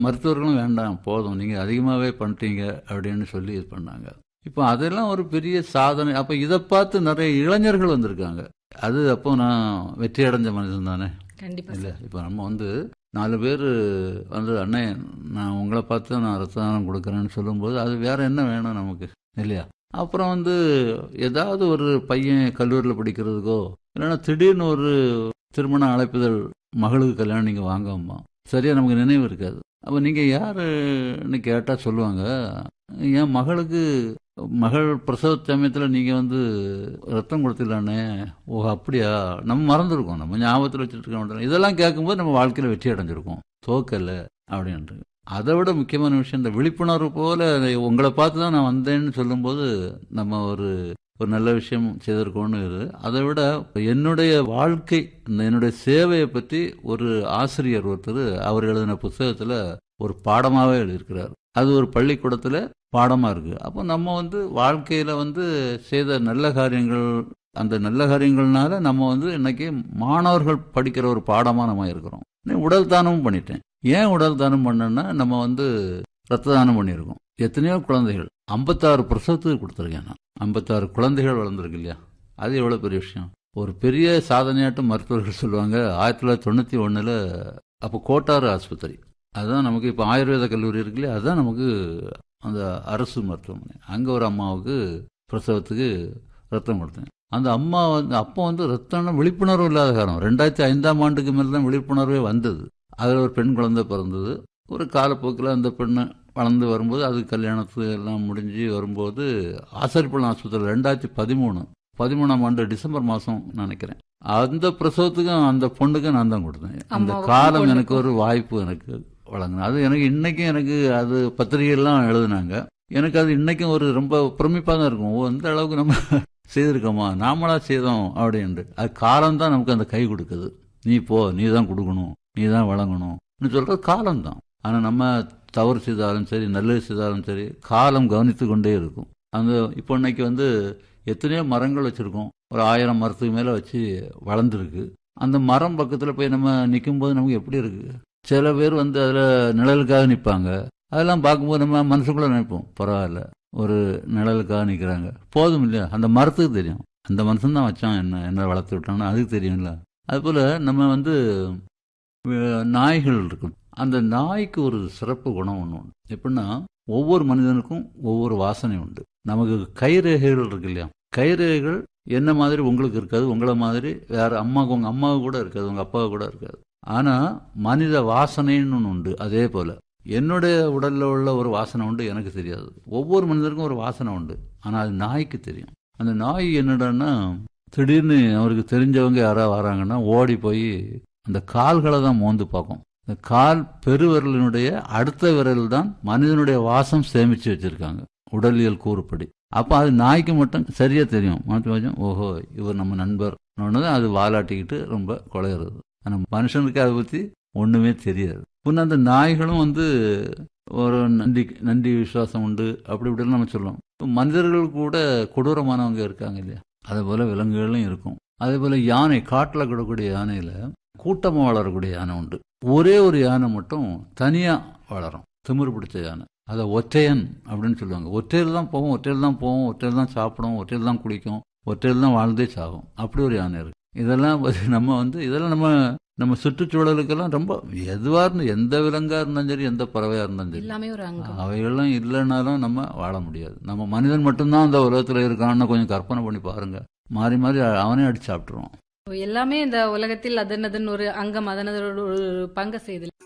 மருத்துவர்களும் வேண்டாம் போதும் நீங்க அதிகமாவே பண்ணிட்டீங்க அப்படின்னு சொல்லி இது பண்ணாங்க இப்போ அதெல்லாம் ஒரு பெரிய சாதனை அப்ப இதை பார்த்து நிறைய இளைஞர்கள் வந்திருக்காங்க அது அப்போ நான் வெற்றி அடைஞ்ச மனிதன் தானே கண்டிப்பா இல்ல சார் இப்போ நம்ம வந்து நாலு பேர் வந்து அண்ணே நான் உங்களை பார்த்து நான் ரத்த தானம் கொடுக்குறேன்னு சொல்லும்போது அது வேற என்ன வேணும் நமக்கு இல்லையா அப்புறம் வந்து ஏதாவது ஒரு பையன் கல்லூரியில் படிக்கிறதுக்கோ இல்லைன்னா திடீர்னு ஒரு திருமண அழைப்புதல் மகளுக்கு கல்யாணம் நீங்கள் வாங்கம்மா சரியா நமக்கு நினைவு இருக்காது அப்போ நீங்கள் யாருன்னு கேட்டால் சொல்லுவாங்க என் மகளுக்கு மகள் பிரசவ சமயத்தில் நீங்கள் வந்து ரத்தம் கொடுத்துடலானே ஓ அப்படியா நம்ம மறந்துருக்கோம் நம்ம ஞாபகத்தில் வச்சுட்டு இருக்க மாட்டோம் இதெல்லாம் கேட்கும்போது நம்ம வாழ்க்கையில் வெற்றி அடைஞ்சிருக்கோம் தோக்கல அப்படின்ட்டு அதை விட முக்கியமான விஷயம் இந்த விழிப்புணர்வு போல உங்களை பார்த்து தான் நான் வந்தேன்னு சொல்லும்போது நம்ம ஒரு ஒரு நல்ல விஷயம் செய்திருக்கோம்னு இது அதை விட என்னுடைய வாழ்க்கை இந்த என்னுடைய சேவையை பற்றி ஒரு ஆசிரியர் ஒருத்தர் அவர் எழுதின புத்தகத்தில் ஒரு பாடமாகவே எழுதியிருக்கிறார் அது ஒரு பள்ளிக்கூடத்தில் பாடமாக இருக்கு அப்போ நம்ம வந்து வாழ்க்கையில் வந்து செய்த நல்ல காரியங்கள் அந்த நல்ல காரியங்கள்னால நம்ம வந்து இன்னைக்கு மாணவர்கள் படிக்கிற ஒரு பாடமாக நம்ம இருக்கிறோம் நான் உடல் தானமும் பண்ணிட்டேன் ஏன் உடல் தானம் பண்ணேன்னா நம்ம வந்து ரத்த தானம் பண்ணியிருக்கோம் எத்தனையோ குழந்தைகள் ஐம்பத்தாறு பிரசவத்துக்கு கொடுத்துருக்கேன் நான் ஐம்பத்தாறு குழந்தைகள் வளர்ந்துருக்கு இல்லையா அது எவ்வளோ பெரிய விஷயம் ஒரு பெரிய சாதனையாட்டும் மருத்துவர்கள் சொல்லுவாங்க ஆயிரத்தி தொள்ளாயிரத்தி தொண்ணூற்றி ஒன்றில் அப்போ கோட்டாறு ஆஸ்பத்திரி அதுதான் நமக்கு இப்போ ஆயுர்வேத கல்லூரி இருக்கு இல்லையா அதுதான் நமக்கு அந்த அரசு மருத்துவமனை அங்கே ஒரு அம்மாவுக்கு பிரசவத்துக்கு ரத்தம் கொடுத்தேன் அந்த அம்மா வந்து அப்போ வந்து ரத்தம்னா விழிப்புணர்வு இல்லாத காரணம் ரெண்டாயிரத்தி ஐந்தாம் ஆண்டுக்கு மேலே தான் விழிப்புணர்வே வந்தது அதில் ஒரு பெண் குழந்தை பிறந்தது ஒரு காலப்போக்கில் அந்த பெண்ணை வளர்ந்து வரும்போது அது கல்யாணத்து எல்லாம் முடிஞ்சு வரும்போது ஆசாரிப்பள்ளம் ஆஸ்பத்திரி ரெண்டாயிரத்தி பதிமூணு பதிமூணாம் ஆண்டு டிசம்பர் மாதம் நினைக்கிறேன் அந்த பிரசவத்துக்கும் அந்த பொண்ணுக்கும் நான் தான் கொடுத்தேன் அந்த அம்மாவுக்கும் காலம் பொண்ணுக்கும். எனக்கு ஒரு வாய்ப்பு எனக்கு வழங்கினேன் அது எனக்கு இன்னைக்கும் எனக்கு அது பத்திரிகையெல்லாம் எழுதுனாங்க எனக்கு அது இன்னைக்கும் ஒரு ரொம்ப பிரமிப்பாக தான் இருக்கும் ஓ இந்த அளவுக்கு நம்ம செய்திருக்கோமா நாமளா செய்தோம் அப்படின்ட்டு அது காலம் தான் நமக்கு அந்த கை கொடுக்குது நீ போ நீ தான் கொடுக்கணும் நீ தான் வழங்கணும்னு சொல்றது காலம் தான் ஆனால் நம்ம தவறு செய்தாலும் சரி நல்லது செய்தாலும் சரி காலம் கவனித்து கொண்டே இருக்கும் அந்த இப்போ இன்னைக்கு வந்து எத்தனையோ மரங்கள் வச்சிருக்கோம் ஒரு ஆயிரம் மரத்துக்கு மேலே வச்சு வளர்ந்துருக்கு அந்த மரம் பக்கத்தில் போய் நம்ம நிற்கும்போது நமக்கு எப்படி இருக்கு சில பேர் வந்து அதில் நிழலுக்காக நிற்பாங்க அதெல்லாம் பார்க்கும்போது நம்ம மனசுக்குள்ள நினைப்போம் பரவாயில்ல ஒரு நிழலுக்காக நிற்கிறாங்க போதும் இல்லையா அந்த மரத்துக்கு தெரியும் அந்த மனுஷன் தான் வச்சான் என்ன என்ன வளர்த்து விட்டான்னு அதுக்கு தெரியும்ல அதுபோல் நம்ம வந்து அஹ், நாய்கள் இருக்கும் அந்த நாய்க்கு ஒரு சிறப்பு குணம் ஒன்று உண்டு எப்படின்னா ஒவ்வொரு மனிதனுக்கும் ஒவ்வொரு வாசனை உண்டு நமக்கு கைரேகைகள் இருக்கு இல்லையா கைரேகைகள் என்ன மாதிரி உங்களுக்கு இருக்காது உங்களை மாதிரி வேற அம்மாவுக்கு உங்க அம்மாவுக்கு கூட இருக்காது உங்க அப்பாவுக்கு கூட இருக்காது ஆனா மனித வாசனைன்னு ஒன்று உண்டு அதே போல என்னுடைய உடல்ல உள்ள ஒரு வாசனை உண்டு எனக்கு தெரியாது ஒவ்வொரு மனிதருக்கும் ஒரு வாசனை உண்டு ஆனா அது நாய்க்கு தெரியும் அந்த நாய் என்னடான்னா திடீர்னு அவருக்கு தெரிஞ்சவங்க யாராவது வராங்கன்னா ஓடி போய் அந்த கால்களை தான் மோந்து பார்க்கும் இந்த கால் பெருவிரலினுடைய அடுத்த விரல் தான் மனிதனுடைய வாசம் சேமிச்சு வச்சிருக்காங்க உடலியல் கூறுப்படி அப்போ அது நாய்க்கு மட்டும் சரியா தெரியும் மாற்றி கொஞ்சம் ஓஹோ இவர் நம்ம நண்பர் தான் அது வாலாட்டிக்கிட்டு ரொம்ப குலையிறது ஆனால் மனுஷனுக்கு அதை பற்றி ஒன்றுமே தெரியாது பின்ன அந்த நாய்களும் வந்து ஒரு நன்றி நன்றி விசுவாசம் உண்டு அப்படி இப்படின்னு நம்ம சொல்லுவோம் இப்ப மனிதர்கள் கூட கொடூரமானவங்க இருக்காங்க இல்லையா அதே போல விலங்குகளும் இருக்கும் அதே போல யானை காட்டில் கிடக்கூடிய யானையில கூட்டமாக வளரக்கூடிய யானை உண்டு ஒரே ஒரு யானை மட்டும் தனியா வளரும் திமிரு பிடிச்ச யானை அதை ஒற்றையன் அப்படின்னு சொல்லுவாங்க ஒற்றையில் தான் போவோம் ஒற்றையில் தான் போவோம் ஒற்றையில் தான் சாப்பிடும் ஒற்றையில் தான் குளிக்கும் ஒற்றையில் தான் வாழ்ந்தே சாகும் அப்படி ஒரு யானை இருக்கு இதெல்லாம் வந்து நம்ம வந்து இதெல்லாம் நம்ம நம்ம சுற்றுச்சூழலுக்கெல்லாம் ரொம்ப எதுவா இருந்து எந்த விலங்கா இருந்தாலும் சரி எந்த பறவையா இருந்தாலும் சரி எல்லாமே ஒரு அங்கம் அவைகள்லாம் இல்லைனாலும் நம்ம வாழ முடியாது நம்ம மனிதன் மட்டும்தான் அந்த உலகத்துல இருக்கான்னு கொஞ்சம் கற்பனை பண்ணி பாருங்க மாறி மாறி அவனே அடிச்சு சாப்பிட்டுருவான் எல்லாமே இந்த உலகத்தில் அதனதன் ஒரு அங்கம் அதனதன் ஒரு பங்கு செய்து